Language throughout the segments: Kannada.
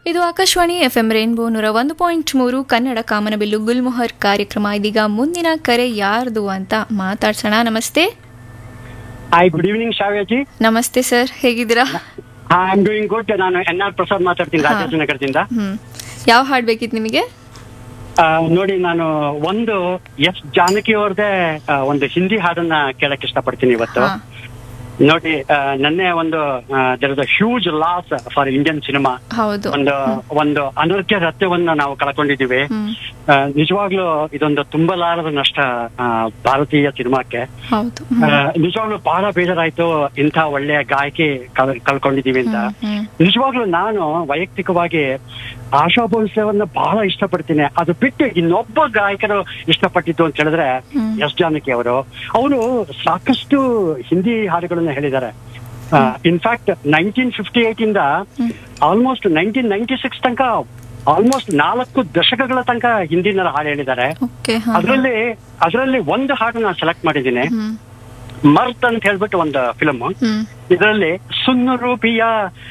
ಇದು ಆಕಾಶವಾಣಿ ಎಫ್ ಎಂ ರೇನ್ಬೋ ನೂರ ಒಂದು ಪಾಯಿಂಟ್ ಮೂರು ಕನ್ನಡ ಕಾಮನಬಿಲ್ಲು ಗುಲ್ಮೊಹರ್ ಕಾರ್ಯಕ್ರಮ ಇದೀಗ ಮುಂದಿನ ಕರೆ ಯಾರ್ದು ಅಂತ ಮಾತಾಡ್ಸೋಣ ನಮಸ್ತೆ ಹಾಯ್ ಗುಡ್ ಈವ್ನಿಂಗ್ ಶಾವ್ಯಾಜಿ ನಮಸ್ತೆ ಸರ್ ಹೇಗಿದ್ದೀರಾ ಐ ಆಮ್ ಡೂಯಿಂಗ್ ಗುಡ್ ನಾನು ಎನ್ ಆರ್ ಪ್ರಸಾದ್ ಮಾತಾಡ್ತೀನಿ ಹಾ. ರಾಜಾಜಿನಗರದಿಂದ ಹ್ಮ್ ಯಾವ ಹಾಡ್ ಬೇಕಿತ್ತು ನಿಮಗೆ ಆ, ನೋಡಿ ನಾನು ಒಂದು ಎಸ್ ಜಾನಕಿ ಅವ್ರದೇ ಆ, ಒಂದು ಹಿಂದಿ ಹಾಡನ್ನ ಕೇಳಕ್ ಇಷ್ಟಪಡ್ತೀನಿ ಇವತ್ತು ಹಾ. ನೋಡಿ ಆ, ನನ್ನೆ ಒಂದು there is a huge loss for Indian cinema ಹೌದು ಒಂದು ಒಂದು ಅನರ್ಘ್ಯ ರತ್ಯವನ್ನ ನಾವು ಕಳ್ಕೊಂಡಿದೀವಿ ಹ್ಮ್ ಆ, ನಿಜವಾಗ್ಲೂ ಇದೊಂದು ತುಂಬಲಾರದ ನಷ್ಟ ಆ, ಭಾರತೀಯ ಸಿನಿಮಾಕ್ಕೆ ಹೌದು ಆ, ನಿಜವಾಗ್ಲೂ ಬಹಳ ಬೇಜಾರಾಯ್ತು ಇಂಥ ಒಳ್ಳೆಯ ಗಾಯಕಿ ಕಳ್- ಕಳ್ಕೊಂಡಿದೀವಿ ಅಂತ ಹ್ಮ್, ಹ್ಮ್. ನಿಜವಾಗ್ಲೂ ನಾನು ವೈಯಕ್ತಿಕವಾಗಿ ಆಶಾ ಭೋಸ್ಲೆವನ್ನ ಬಹಳ ಇಷ್ಟಪಡ್ತೀನಿ ಅದು ಬಿಟ್ಟು ಇನ್ನೊಬ್ಬ ಗಾಯಕರು ಇಷ್ಟಪಟ್ಟಿದ್ದು ಅಂತ ಹೇಳಿದ್ರೆ ಹ್ಮ್. ಎಸ್ ಜಾನಕಿ ಅವರು ಅವರು ಸಾಕಷ್ಟು ಹಿಂದಿ ಹಾಡುಗಳನ್ನ ಹೇಳಿದ್ದಾರೆ ಇನ್ಫ್ಯಾಕ್ಟ್ ನೈನ್ಟೀನ್ ಫಿಫ್ಟಿ ಏಟ್ ಇಂದ hmm. Almost nineteen ninety six ತನಕ ಆಲ್ಮೋಸ್ಟ್ ನಾಲ್ಕು ದಶಕಗಳ ತನಕ ಹಿಂದಿನ ಹಾಡು ಹೇಳಿದ್ದಾರೆ ಓಕೆ ಹಾ ಅದರಲ್ಲಿ ಅದರಲ್ಲಿ ಒಂದು ಹಾಡು ನಾನು ಸೆಲೆಕ್ಟ್ ಮಾಡಿದ್ದೀನಿ ಹ್ಮ್ ಮರ್ತ್ ಅಂತ ಹೇಳ್ಬಿಟ್ಟು ಒಂದು ಫಿಲಮ್ ಹ್ಮ್ ಇದರಲ್ಲಿ ಸುನ್ನು ರೂಪಿಯ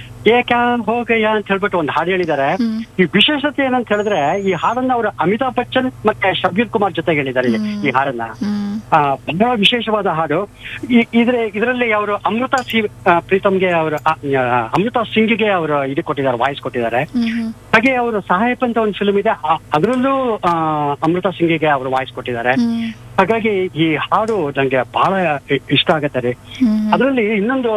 ಏಕ ಹೋಗಯ್ಯ ಅಂತ ಹೇಳ್ಬಿಟ್ಟು ಒಂದು ಹಾಡು ಹೇಳಿದ್ದಾರೆ ಹ್ಮ್. ಈ ವಿಶೇಷತೆ ಏನಂತ ಹೇಳಿದ್ರೆ ಈ ಹಾಡನ್ನ ಅವರು ಅಮಿತಾಬ್ ಬಚ್ಚನ್ ಮತ್ತೆ ಶಬೀರ್ ಕುಮಾರ್ ಜೊತೆಗೆ ಹೇಳಿದ್ದಾರೆ ಈ- ಹ್ಮ್. ಈ ಹಾಡನ್ನ ಹ್ಮ್ ಆ, ಬಹಳ ವಿಶೇಷವಾದ ಹಾಡು ಈ- ಇದ್ರ ಇದರಲ್ಲಿ ಅವರು ಅಮೃತ ಸಿ ಆ, ಪ್ರೀತಮ್ಗೆ ಅವರು ಆ, ಆ, ಅಮೃತ ಸಿಂಗ್ಗೆ ಅವರು ಇದು ಕೊಟ್ಟಿದ್ದಾರೆ ವಾಯ್ಸ್ ಕೊಟ್ಟಿದ್ದಾರೆ ಹ್ಮ್ ಹ್ಮ್ ಹಾಗೆ ಅವರು ಸಹಾಯಪ್ ಅಂತ ಒಂದು ಫಿಲ್ಮ್ ಇದೆ ಆ- ಅದರಲ್ಲೂ ಆ, ಅಮೃತ ಸಿಂಗಿಗೆ ಅವರು ವಾಯ್ಸ್ ಕೊಟ್ಟಿದ್ದಾರೆ ಹ್ಮ್ ಹಾಗಾಗಿ ಈ ಹಾಡು ನಂಗೆ ಬಹಳ ಇ- ಇಷ್ಟ ಆಗತ್ತೆ ರೀ ಹ್ಮ್ ಅದರಲ್ಲಿ ಇನ್ನೊಂದು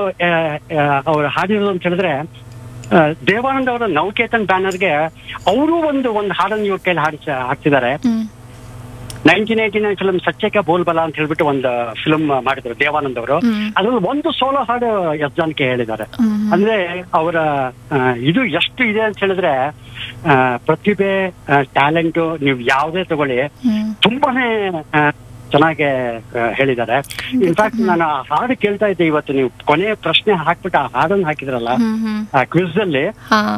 ಅವ್ರು ಹಾಡಿರೋದು ಅಂತ ಹೇಳಿದ್ರೆ ಆ, ದೇವಾನಂದ್ ಅವರ ನವಕೇತನ್ ಬ್ಯಾನರ್ಗೆ ಅವರು ಒಂದು ಒಂದು ಹಾಡನ್ನು ಇವ್ರ ಕೈಲಿ ಹಾಡಿಸ ಹಾಕ್ತಿದ್ದಾರೆ hmm nineteen eighty nine film ಸತ್ಯಕ್ಕೆ ಬೋಲ್ಬಲ ಅಂತ ಹೇಳ್ಬಿಟ್ಟು ಒಂದು ಫಿಲ್ಮ್ ಮಾಡಿದ್ರು ದೇವಾನಂದ್ ಅವರು ಹ್ಮ್. ಅದ್ರಲ್ಲಿ ಒಂದು ಸೋಲೋ ಹಾಡು ಎಸ್ ಜಾನಕಿ ಹೇಳಿದ್ದಾರೆ ಹ್ಮ್ ಅಂದ್ರೆ ಅವರ ಇದು ಎಷ್ಟು ಇದೆ ಅಂತ ಹೇಳಿದ್ರೆ ಆ, ಪ್ರತಿಭೆ ಟ್ಯಾಲೆಂಟು ನೀವು ಯಾವುದೇ ತಗೊಳ್ಳಿ ಹ್ಮ್ ತುಂಬಾನೇ ಆ, ಚೆನ್ನಾಗಿ ಆ, ಹೇಳಿದ್ದಾರೆ ಇನ್ಫ್ಯಾಕ್ಟ್ ನಾನು ಆ ಹಾಡು ಕೇಳ್ತಾ ಇದ್ದೆ ಇವತ್ತು ನೀವು ಕೊನೆ ಪ್ರಶ್ನೆ ಹಾಕ್ಬಿಟ್ಟು ಆ ಹಾಡನ್ನು ಹಾಕಿದ್ರಲ್ಲ ಹ್ಮ್ ಹ್ಮ್ ಆ ಕ್ವಿಜ್ ಅಲ್ಲಿ ಹಾ